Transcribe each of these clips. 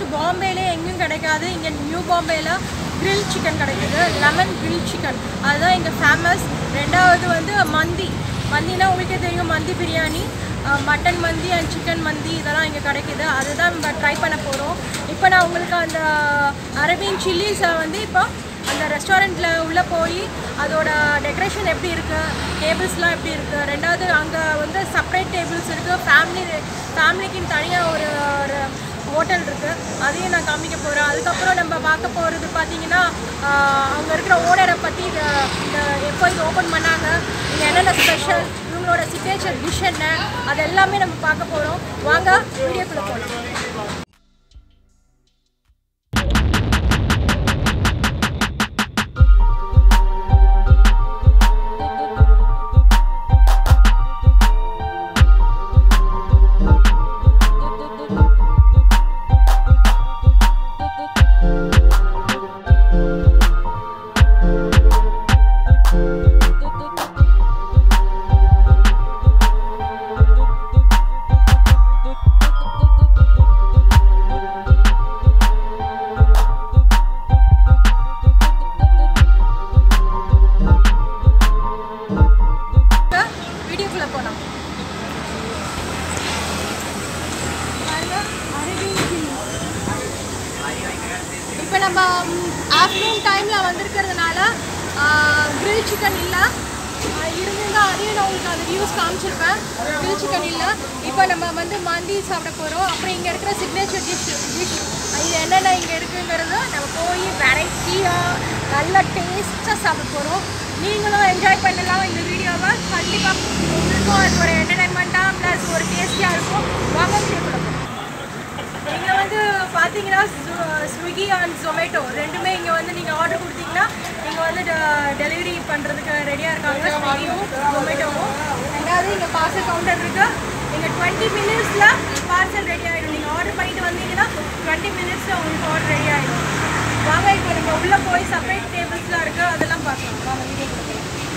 பாம்பேலே எங்கேயும் கிடைக்காது இங்கே நியூ பாம்பேல grill சிக்கன் கிடைக்குது லெமன் grill சிக்கன் அதுதான் இங்கே ஃபேமஸ் ரெண்டாவது வந்து மந்தி மந்தினா உங்களுக்கே தெரியும் மந்தி பிரியாணி மட்டன் மந்தி அண்ட் சிக்கன் மந்தி இதெல்லாம் இங்கே கிடைக்குது அதுதான் நம்ம ட்ரை பண்ண போகிறோம் இப்போ நான் உங்களுக்கு அந்த அரேபியன் சில்லிஸை வந்து இப்போ அந்த ரெஸ்டாரண்ட்டில் உள்ளே போய் அதோட டெக்கரேஷன் எப்படி இருக்குது டேபிள்ஸ்லாம் எப்படி இருக்குது ரெண்டாவது அங்கே வந்து செப்பரேட் டேபிள்ஸ் இருக்குது ஃபேமிலி ஃபேமிலிக்குன்னு தனியாக ஒரு ஒரு ஹோட்டல் இருக்குது அதையும் நான் காமிக்க போகிறேன் அதுக்கப்புறம் நம்ம பார்க்க போகிறது பார்த்தீங்கன்னா அங்கே இருக்கிற ஓனரை பற்றி இந்த இந்த எப்போ இது ஓப்பன் பண்ணாங்க இங்கே என்னென்ன ஸ்பெஷல் இவங்களோட சிக்னேச்சர் டிஷ் என்ன அது எல்லாமே நம்ம பார்க்க போகிறோம் வாங்க வீடியோக்குள்ளே போகலாம் வீடியோக்குள்ளே போகலாம் இப்போ நம்ம ஆஃப்டர்நூன் டைமில் வந்திருக்கிறதுனால grill சிக்கன் இல்லை இருந்திருந்தா அதையும் நான் உங்களுக்கு அந்த வியூஸ் காமிச்சிருப்பேன் grill சிக்கன் இல்லை இப்போ நம்ம வந்து மந்தி சாப்பிட போகிறோம் அப்புறம் இங்கே இருக்கிற சிக்னேச்சர் டிஷ் டிஷ் இது என்னென்ன இங்கே இருக்குங்கிறத நம்ம போய் வெரைட்டியாக நல்ல டேஸ்ட்டாக சாப்பிட போகிறோம் நீங்களும் என்ஜாய் பண்ணலாம் இந்த வீடியோவை கண்டிப்பாக உங்களுக்கும் அது ஒரு என்டர்டைன்மெண்ட்டாக ப்ளஸ் ஒரு டேஸ்டியாக இருக்கும் வாங்க வீடியோக்குள்ள போகலாம் இங்கே வந்து பார்த்தீங்கன்னா ஸ்விக்கி அண்ட் ஜொமேட்டோ ரெண்டுமே இங்கே வந்து நீங்கள் ஆர்டர் கொடுத்தீங்கன்னா இங்கே வந்து டெலிவரி பண்ணுறதுக்கு ரெடியாக இருக்காங்க ஸ்விக்கியும் ஜொமேட்டோவும் ரெண்டாவது இங்கே பார்சல் கவுண்டர் இருக்கு நீங்கள் டுவெண்ட்டி மினிட்ஸில் பார்சல் ரெடி ஆகிடும் நீங்கள் ஆர்டர் பண்ணிட்டு வந்தீங்கன்னா டுவெண்ட்டி மினிட்ஸில் உங்களுக்கு ஆர்டர் ரெடி ஆகிடும் வாங்க இப்போ நம்ம உள்ளே போய் செப்பரேட் டேபிள்ஸ்லாம் இருக்குது அதெல்லாம் பார்க்கலாம் வாங்க வீடியோ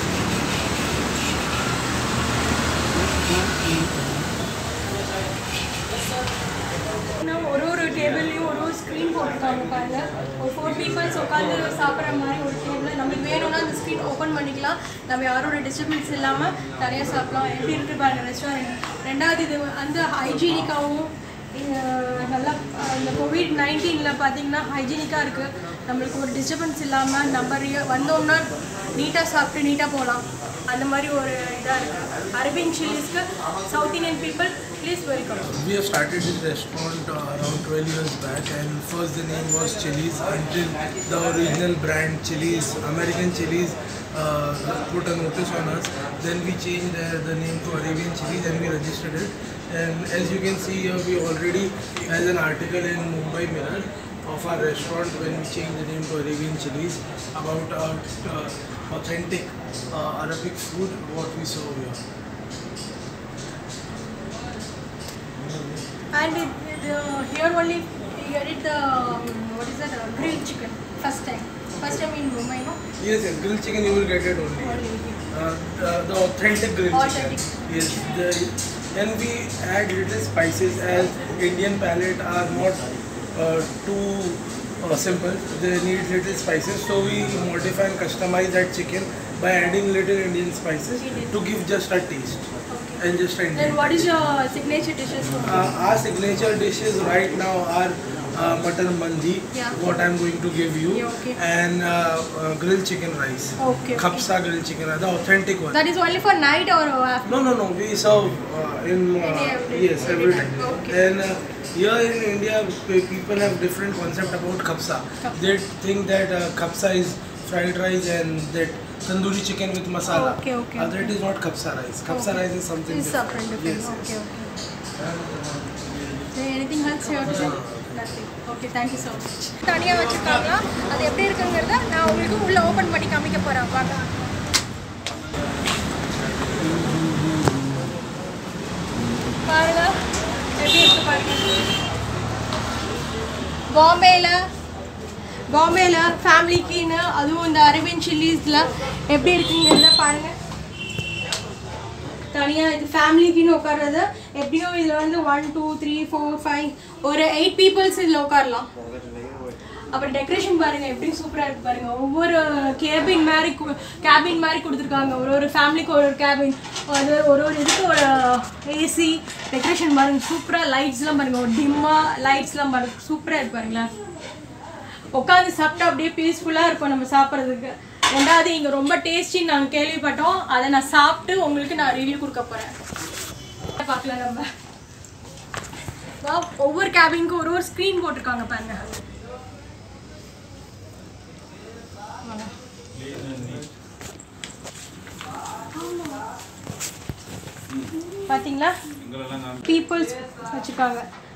இன்னும் ஒரு ஒரு டேபிள்லையும் ஒரு ஒரு ஸ்க்ரீன் போட்டிருக்காங்க பாருங்க ஒரு ஃபோர் பீப்புள்ஸ் உட்காந்து சாப்பிட்ற மாதிரி ஒரு டேபிள் நம்மளுக்கு வேணும்னா அந்த ஸ்க்ரீன் ஓப்பன் பண்ணிக்கலாம் நம்ம யாரோட டிஸ்டர்பன்ஸ் இல்லாமல் நிறைய சாப்பிடலாம் எப்படி இருக்கு பாருங்க ரெஸ்டாரண்ட் ரெண்டாவது இது வந்து ஹைஜீனிக்காகவும் நல்லா அஹ், இந்த கோவிட் நைன்டீனில் பார்த்தீங்கன்னா ஹைஜீனிக்காக இருக்குது நம்மளுக்கு ஒரு டிஸ்டர்பன்ஸ் இல்லாமல் நம்ம ரிய- வந்தோம்னா நீட்டாக சாப்பிட்டு நீட்டாக போகலாம் அந்த மாதிரி ஒரு இதாக இருக்குது அரேபியன் சில்லிஸ்க்கு south Indian people please welcome We have started this restaurant uh, around 12 years back, and first the name was Chili's until the original brand Chili's, American Chili's, uh, put a notice on us. Then we changed uh, the name to Arabian Chili's and we registered it. And as you can see here, we already has an article in Mumbai Mirror of our restaurant when we changed the name to Arabian Chili's about uh, uh, authentic uh, Arabic food what we serve here. And it, it, uh, here only you get it the um, what is that uh, grilled chicken first time. First time in Mumbai, no? Yes, yes, grilled chicken you will get it only. Only here. Uh, the, the authentic grilled Authentic. chicken. Yes, the, then we add little spices as Indian palate are not uh, too uh, simple. They need little spices, so we modify and customize that chicken by adding little Indian spices to give just a taste and just a Then what is your signature dishes? for uh, our signature dishes right now are uh, mutton mandi, Yeah. what I'm going to give you, Yeah, okay. and uh, uh, grilled chicken rice. Okay, okay. Kapsa grilled chicken rice, the authentic one. That is only for night or afternoon? No, no, no. We serve uh, in uh, Any every- yes every every time. time. Okay. And uh, here in India, pe- people have different concept about kapsa. Kapsa. They think that uh, kapsa is fried rice and that tandoori chicken with masala. Okay, okay, Uh, that is not kapsa rice. Kapsa Okay. rice is something It's separate, different. different. Yes, okay, yes. okay. And, Then anything else you have to say? Nothing. Okay, thank you so much. தனியாக வச்சுருக்காங்களா அது எப்படி இருக்குங்கிறத நான் உங்களுக்கு உள்ளே open பண்ணி காமிக்க போகிறேன் வாங்க பாருங்க எப்படி இருக்கு பாருங்க பாம்பேல பாம்பேல ஃபேமிலிக்குன்னு அதுவும் இந்த அரேபியன் சில்லிஸில் எப்படி இருக்குங்கிறத பாருங்க தனியாக இது ஃபேமிலிக்குன்னு உட்கார்றது எப்படியும் இதில் வந்து one two three four five ஒரு எயிட் பீப்புள்ஸ் இதில் உட்காரலாம் அப்புறம் டெக்கரேஷன் பாருங்க எப்படி சூப்பரா இருக்கு பாருங்க ஒவ்வொரு கேபின் மாதிரி கேபின் மாதிரி கொடுத்துருக்காங்க ஒரு ஒரு ஃபேமிலிக்கு ஒரு ஒரு கேபின் அது ஒரு ஒரு இதுக்கு ஒரு ஏசி டெக்கரேஷன் பாருங்க சூப்பரா லைட்ஸ்லாம் பாருங்க ஒரு டிம்மா லைட்ஸ்லாம் பாருங்க சூப்பரா இருக்கு பாருங்களேன் உட்காந்து சாப்பிட்டா அப்படியே பீஸ்ஃபுல்லாக இருக்கும் நம்ம சாப்பிட்றதுக்கு ரெண்டாவது இங்கே ரொம்ப டேஸ்டின்னு நாங்கள் கேள்விப்பட்டோம் அதை நான் சாப்பிட்டு உங்களுக்கு நான் ரிவ்யூ கொடுக்க போகிறேன் பார்க்கலாம் நம்ம வா, ஒவ்வொரு கேபினுக்கும் ஒரு ஒரு ஸ்க்ரீன் போட்டிருக்காங்க பாருங்க பாத்தீங்களா பீப்புள்ஸ் வச்சுருக்காங்க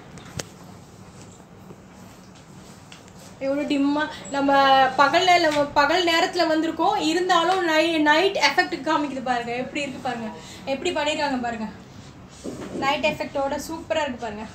எவ்வளோ டிம்மாக நம்ம பகலில் நம்ம பகல் நேரத்தில் வந்திருக்கோம் இருந்தாலும் நை நைட் எஃபெக்ட் காமிக்குது பாருங்க எப்படி இருக்கு பாருங்க எப்படி பண்ணியிருக்காங்க பாருங்க நைட் எஃபெக்டோட சூப்பராக இருக்கு பாருங்க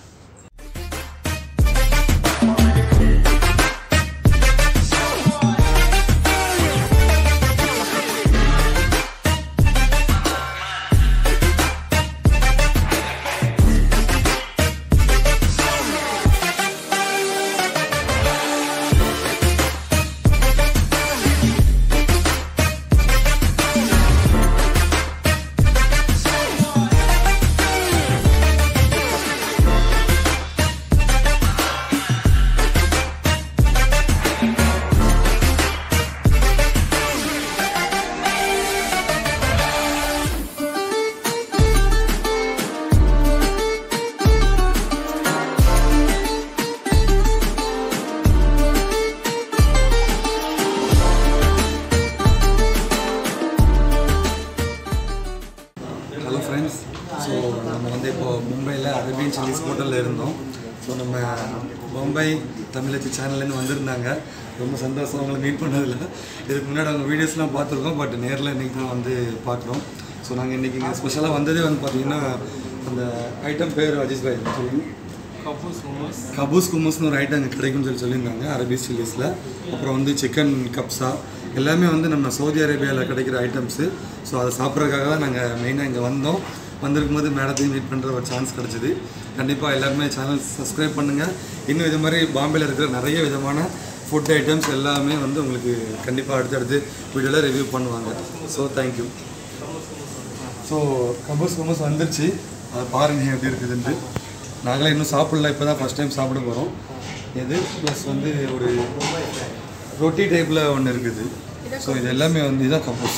ஹலோ ஃப்ரெண்ட்ஸ் ஸோ நம்ம வந்து இப்போ மும்பையில் அரேபியன் சில்லிஸ் ஹோட்டலில் இருந்தோம் ஸோ நம்ம மும்பை தமிழச்சி சேனல்லேருந்து வந்திருந்தாங்க ரொம்ப சந்தோஷம் அவங்கள மீட் பண்ணதில்ல இதுக்கு முன்னாடி அவங்க வீடியோஸ்லாம் பார்த்துருக்கோம் பட் நேரில் இன்றைக்கி தான் வந்து பார்க்குறோம் ஸோ நாங்கள் இன்றைக்கி இங்கே ஸ்பெஷலாக வந்ததே வந்து பார்த்தீங்கன்னா அந்த ஐட்டம் பேர் அஜிஸ் பாய் சொல்லுங்க கபூஸ் குமூஸ்னு ஒரு ஐட்டம் அங்கே கிடைக்கும்னு சொல்லி சொல்லியிருந்தாங்க அரபிஸ் சில்லிஸில் அப்புறம் வந்து சிக்கன் கப்ஸா எல்லாமே வந்து நம்ம சவுதி அரேபியாவில் கிடைக்கிற ஐட்டம்ஸு ஸோ அதை சாப்பிட்றதுக்காக தான் நாங்கள் மெயினாக இங்கே வந்தோம் வந்திருக்கும் போது மேடத்தையும் மீட் பண்ணுற ஒரு சான்ஸ் கிடச்சிது கண்டிப்பாக எல்லாருமே சேனல் சப்ஸ்கிரைப் பண்ணுங்கள் இன்னும் இது மாதிரி பாம்பேயில் இருக்கிற நிறைய விதமான ஃபுட் ஐட்டம்ஸ் எல்லாமே வந்து உங்களுக்கு கண்டிப்பாக அடுத்தடுத்து வீடியோவில் ரிவ்யூ பண்ணுவாங்க ஸோ தேங்க்யூ ஸோ கபூஸ் குமூஸ் வந்துருச்சு அதை பாருங்கள் எப்படி இருக்குதுன்ட்டு நாங்களே இன்னும் சாப்பிடல இப்போ தான் ஃபஸ்ட் டைம் சாப்பிட போகிறோம் இது ப்ளஸ் வந்து ஒரு ரொட்டி டைப்பில் ஒன்று இருக்குது ஸோ இது எல்லாமே வந்து இதான் கபூஸ்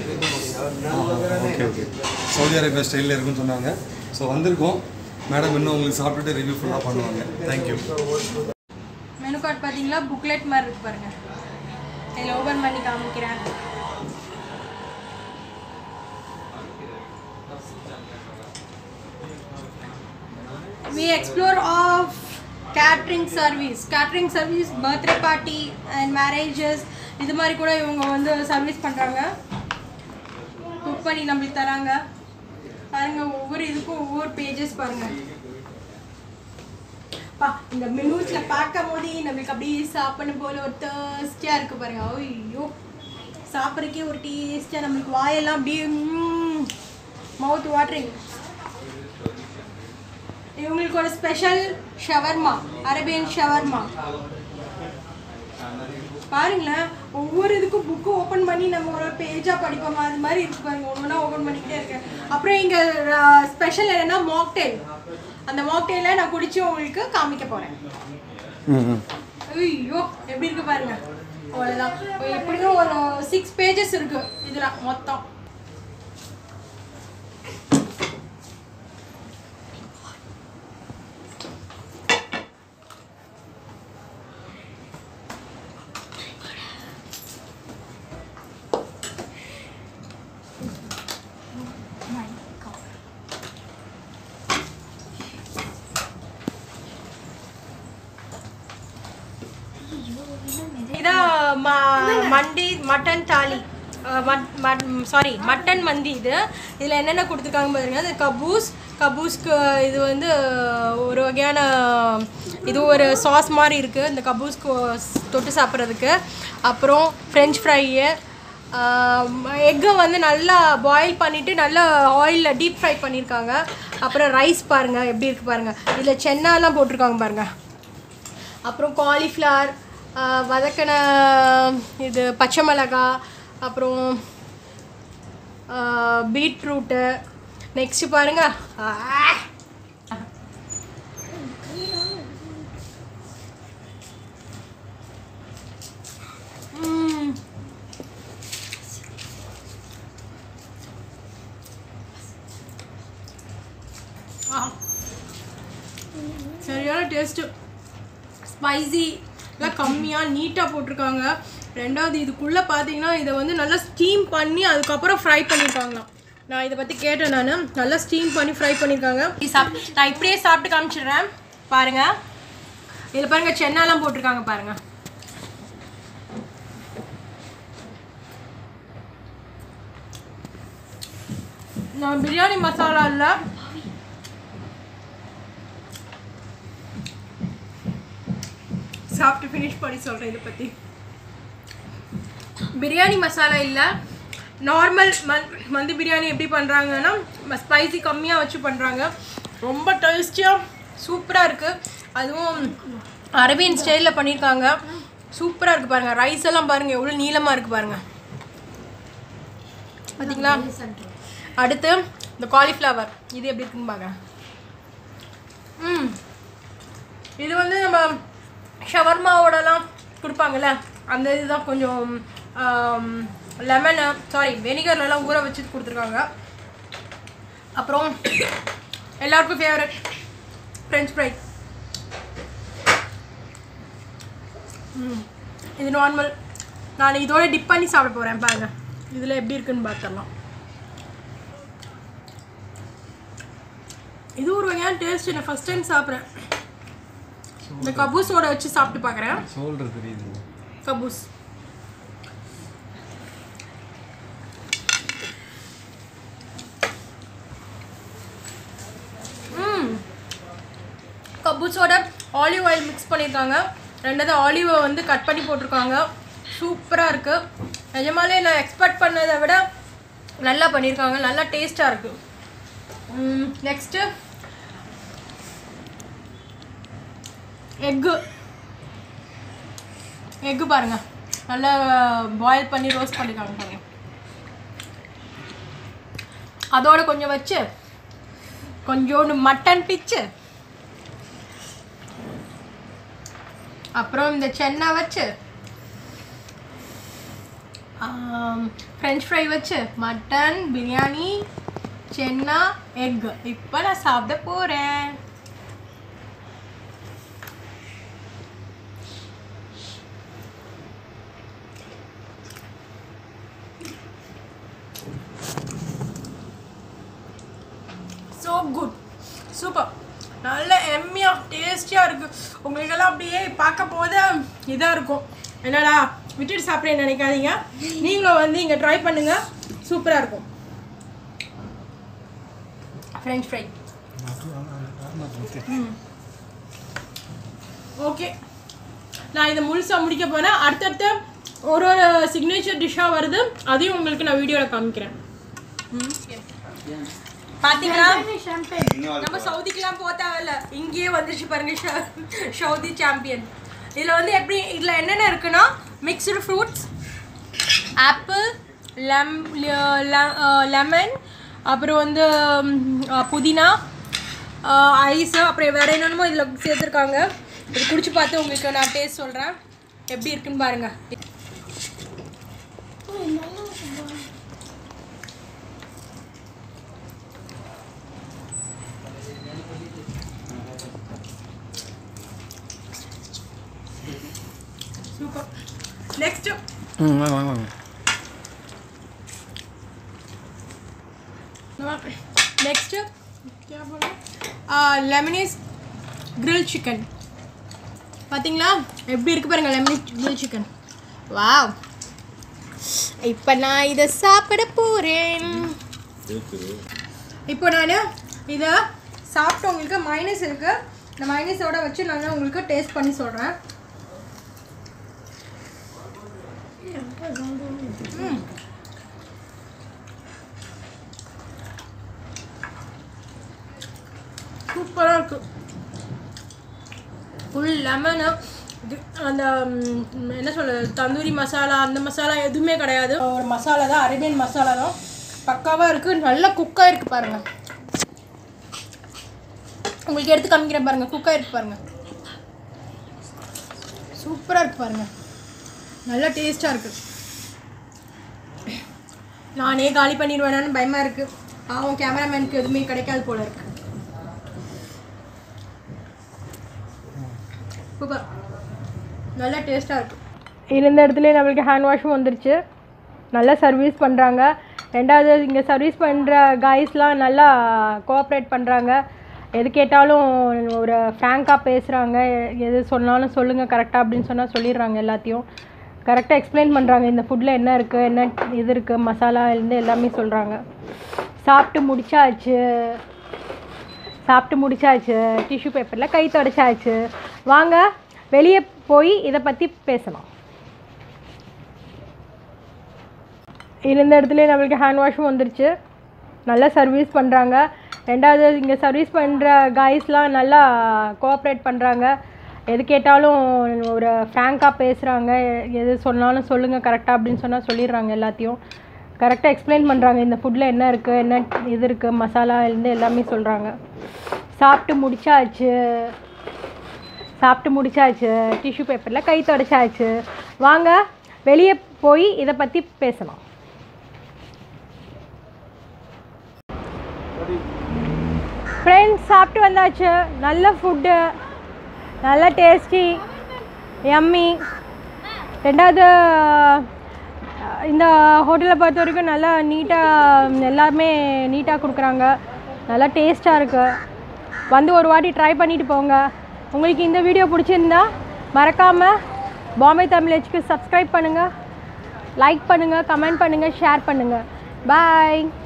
ஓகே ஓகே சவுதி அரேபியா ஸ்டைலில் இருக்குன்னு சொன்னாங்க ஸோ வந்திருக்கோம் மேடம் இன்னும் உங்களுக்கு சாப்பிட்டுட்டு ரிவ்யூ ஃபுல்லாக பண்ணுவாங்க தேங்க்யூ மெனு கார்டு பார்த்தீங்களா புக்லெட் மாதிரி இருக்கு பாருங்க இதில் ஓபன் பண்ணி காமிக்கிறேன் we explore of catering service catering service birthday party and marriages இது மாதிரி கூட இவங்க வந்து சர்வீஸ் பண்ணுறாங்க குக் பண்ணி நம்மளுக்கு தராங்க பாருங்க ஒவ்வொரு இதுக்கும் ஒவ்வொரு பேஜஸ் பாருங்க பா இந்த மெனூஸ்ல பார்க்கும் போதே நம்மளுக்கு அப்படியே சாப்பிடணும் போல ஒரு டேஸ்டியா இருக்கு பாருங்க ஐயோ சாப்பிட்றதுக்கே ஒரு டேஸ்டியா நம்மளுக்கு வாயெல்லாம் அப்படியே மவுத் வாட்டரிங் இவங்களுக்கு ஒரு ஸ்பெஷல் ஷவர்மா அரேபியன் ஷவர்மா பாருங்களேன் ஒவ்வொரு இதுக்கும் புக்கு ஓப்பன் பண்ணி நம்ம ஒரு பேஜாக படிப்போமா அது மாதிரி இருக்கு பாருங்க ஒன்று ஒன்றா ஓப்பன் பண்ணிக்கிட்டே இருக்கேன் அப்புறம் இங்கே ஸ்பெஷல் என்னன்னா மாக்டெயில் அந்த மாக்டெயிலை நான் குடிச்சு உங்களுக்கு காமிக்க போகிறேன் ஐயோ எப்படி இருக்கு பாருங்க அவ்வளோதான் எப்படியும் ஒரு சிக்ஸ் பேஜஸ் இருக்கு இதில் மொத்தம் இதான் ம- மண்டி மட்டன் தாலி சாரி மட்டன் மந்தி இது இதில் என்னென்ன கொடுத்துருக்காங்க பாருங்க அது கபூஸ் கபூஸ்க்கு இது வந்து ஒரு வகையான இது ஒரு சாஸ் மாதிரி இருக்குது இந்த கபூஸ்க்கு தொட்டு சாப்பிட்றதுக்கு அப்புறம் ஃப்ரெஞ்ச் ஃப்ரையு எக்கை வந்து நல்லா பாயில் பண்ணிவிட்டு நல்லா ஆயிலில் டீப் ஃப்ரை பண்ணியிருக்காங்க அப்புறம் ரைஸ் பாருங்கள் எப்படி இருக்குது பாருங்கள் இதில் சென்னாலாம் போட்டிருக்காங்க பாருங்கள் அப்புறம் காலிஃப்ளவர் வதக்கின இது பச்சை மிளகாய் அப்புறம் பீட்ரூட்டு நெக்ஸ்ட்டு பாருங்க ஆ! ம். ஆ. சரியான டேஸ்ட்டு ஸ்பைசி எல்லாம் கம்மியாக நீட்டாக போட்டிருக்காங்க ரெண்டாவது இதுக்குள்ளே பார்த்தீங்கன்னா இதை வந்து நல்லா ஸ்டீம் பண்ணி அதுக்கப்புறம் ஃப்ரை பண்ணியிருக்காங்களாம் நான் இதை பற்றி கேட்டேன் நான் நல்லா ஸ்டீம் பண்ணி ஃப்ரை பண்ணியிருக்காங்க இது சாப் நான் இப்படியே சாப்பிட்டு காமிச்சிடுறேன் பாருங்கள் இதில் பாருங்கள் சென்னாலாம் போட்டிருக்காங்க பாருங்கள் நான் பிரியாணி மசாலா இல்லை சாப்பிட்டு ஃபினிஷ் பண்ணி சொல்கிறேன் இதை பற்றி பிரியாணி மசாலா இல்லை நார்மல் மந் மந்தி பிரியாணி எப்படி பண்ணுறாங்கன்னா ஸ்பைசி கம்மியாக வச்சு பண்ணுறாங்க ரொம்ப டேஸ்டியாக சூப்பராக இருக்குது அதுவும் அரேபியன் ஸ்டைலில் பண்ணியிருக்காங்க சூப்பராக இருக்குது பாருங்கள் ரைஸ் எல்லாம் பாருங்கள் எவ்வளோ நீளமாக இருக்குது பாருங்கள் பார்த்தீங்களா அடுத்து இந்த காலிஃப்ளவர் இது எப்படி இருக்குன்னு பாருங்க ம் இது வந்து நம்ம ஷவர்மாவோடலாம் கொடுப்பாங்கல்ல அந்த இதுதான் கொஞ்சம் லெமனு சாரி வெனிகர்லலாம் ஊற வச்சு கொடுத்துருக்காங்க அப்புறம் எல்லாருக்கும் ஃபேவரட் ஃப்ரெஞ்ச் ஃப்ரை ம் இது நார்மல் நான் இதோட டிப் பண்ணி சாப்பிட போகிறேன் பாருங்க இதில் எப்படி இருக்குன்னு பார்த்துடலாம் இது ஒரு வகையான டேஸ்ட் நான் ஃபஸ்ட் டைம் சாப்பிட்றேன் இந்த கபூஸோட வச்சு சாப்பிட்டு பார்க்குறேன் சொல்கிறது தெரியுது கபூஸ் ம் கபூஸோட ஆலிவ் ஆயில் மிக்ஸ் பண்ணியிருக்காங்க ரெண்டாவது ஆலிவை வந்து கட் பண்ணி போட்டிருக்காங்க சூப்பராக இருக்குது நிஜமாலே நான் எக்ஸ்பெக்ட் பண்ணதை விட நல்லா பண்ணியிருக்காங்க நல்லா டேஸ்ட்டாக இருக்குது நெக்ஸ்ட்டு எக்கு எக்கு பாருங்க நல்லா பாயில் பண்ணி ரோஸ்ட் பண்ணிருக்காங்க பாருங்க அதோட கொஞ்சம் வச்சு கொஞ்சோண்டு மட்டன் பிச்சு அப்புறம் இந்த சென்னா வச்சு ஃப்ரெஞ்ச் ஃப்ரை வச்சு மட்டன் பிரியாணி சென்னா எக் இப்போ நான் சாப்பிட போகிறேன் ஸோ குட் சூப்பர் நல்ல எம்மியாக டேஸ்டியாக இருக்குது உங்களுக்கெல்லாம் அப்படியே பார்க்க போது இதாக இருக்கும் என்னடா விட்டுட்டு சாப்பிட்றேன்னு நினைக்காதீங்க நீங்களும் வந்து இங்கே ட்ரை பண்ணுங்கள் சூப்பராக இருக்கும் ஃப்ரெஞ்ச் ஃப்ரை ஓகே நான் இதை முழுசாக முடிக்க போகிறேன் அடுத்தடுத்த ஒரு ஒரு சிக்னேச்சர் டிஷ்ஷாக வருது அதையும் உங்களுக்கு நான் வீடியோவில் காமிக்கிறேன் பாத்தீங்களா நம்ம சவுதிக்கெல்லாம் போக தேவையில்ல இங்கேயே வந்துருச்சு பாருங்க ஷ- சவுதி சாம்பியன் இதில் வந்து எப்படி இதில் என்னென்ன இருக்குன்னா மிக்சடு ஃப்ரூட்ஸ் ஆப்பிள் லெம் லெமன் அப்புறம் வந்து ம், அஹ், புதினா ஐஸு அப்புறம் வேறு என்னென்னமோ இதில் சேர்த்துருக்காங்க இது குடிச்சு பார்த்து உங்களுக்கு நான் டேஸ்ட் சொல்கிறேன் எப்படி இருக்குன்னு பாருங்கள் சூப்பர் நெக்ஸ்ட்டு ம் வாங்க வாங்க வாங்க नेक्स्ट क्या बोला லெமனீஸ் grill சிக்கன் பார்த்தீங்களா எப்படி இருக்கு பாருங்க லெமனீஸ் grill சிக்கன் வாவ் இப்போ நான் இதை சாப்பிட போகிறேன் இப்போ நான் இதை சாப்பிட்டு உங்களுக்கு மைனஸ் இருக்கு இந்த மைனஸோட வச்சு நான் உங்களுக்கு டேஸ்ட் பண்ணி சொல்கிறேன் சூப்பராக இருக்குது ஃபுல் லெமனு இது அந்த ம், என்ன சொல்கிறது தந்தூரி மசாலா அந்த மசாலா எதுவுமே கிடையாது ஒரு மசாலா தான் அரேபியன் மசாலா தான் பக்காவாக இருக்குது நல்லா குக்காக இருக்குது பாருங்கள் உங்களுக்கு எடுத்து காமிக்கிறேன் பாருங்கள் குக்காக இருக்கு பாருங்கள் சூப்பராக இருக்கு பாருங்கள் நல்லா டேஸ்ட்டாக இருக்குது நானே காலி பண்ணிடுவேனான்னு பயமாக இருக்குது பாவம் கேமராமேனுக்கு எதுவுமே கிடைக்காது போல இருக்கு சூப்பர் நல்லா டேஸ்ட்டாக இருக்கு இருந்த இடத்துல நம்மளுக்கு ஹேண்ட் வாஷும் வந்துருச்சு நல்லா சர்வீஸ் பண்ணுறாங்க ரெண்டாவது இங்கே சர்வீஸ் பண்ணுற காய்ஸ்லாம் நல்லா கோஆப்ரேட் பண்ணுறாங்க எது கேட்டாலும் ஒரு ஃப்ராங்காக பேசுகிறாங்க எது சொன்னாலும் சொல்லுங்கள் கரெக்டாக அப்படின்னு சொன்னால் சொல்லிடுறாங்க எல்லாத்தையும் கரெக்டாக எக்ஸ்பிளைன் பண்ணுறாங்க இந்த ஃபுட்டில் என்ன இருக்குது என்ன இது இருக்குது மசாலா இருந்து எல்லாமே சொல்கிறாங்க சாப்பிட்டு முடிச்சாச்சு சாப்பிட்டு முடிச்சாச்சு டிஷ்யூ பேப்பரில் கை தொடச்சாச்சு வாங்க வெளியே போய் இதை பற்றி பேசலாம் இருந்த இடத்துல நம்மளுக்கு ஹேண்ட் வாஷும் வந்துருச்சு நல்லா சர்வீஸ் பண்ணுறாங்க ரெண்டாவது இங்கே சர்வீஸ் பண்ணுற காய்ஸ்லாம் நல்லா கோஆப்ரேட் பண்ணுறாங்க எது கேட்டாலும் ஒரு ஃப்ராங்காக பேசுகிறாங்க எது சொன்னாலும் சொல்லுங்கள் கரெக்டாக அப்படின்னு சொன்னால் சொல்லிடுறாங்க எல்லாத்தையும் கரெக்டாக எக்ஸ்பிளைன் பண்ணுறாங்க இந்த ஃபுட்டில் என்ன இருக்குது என்ன இது இருக்குது மசாலா இருந்து எல்லாமே சொல்கிறாங்க சாப்பிட்டு முடிச்சாச்சு சாப்பிட்டு முடிச்சாச்சு டிஷ்யூ பேப்பரில் கை தொடச்சாச்சு வாங்க வெளியே போய் இதை பற்றி பேசலாம் ஃப்ரெண்ட்ஸ் சாப்பிட்டு வந்தாச்சு நல்ல ஃபுட்டு நல்ல டேஸ்டி யம்மி ரெண்டாவது அஹ், இந்த ஹோட்டலை பொறுத்த வரைக்கும் நல்லா நீட்டாக எல்லாமே நீட்டாக கொடுக்குறாங்க நல்லா டேஸ்ட்டாக இருக்குது வந்து ஒரு வாட்டி ட்ரை பண்ணிட்டு போங்க உங்களுக்கு இந்த வீடியோ பிடிச்சிருந்தா மறக்காமல் பாம்பே தமிழ் ஹெச்க்கு சப்ஸ்கிரைப் பண்ணுங்கள் லைக் பண்ணுங்கள் கமெண்ட் பண்ணுங்கள் ஷேர் பண்ணுங்கள் பாய்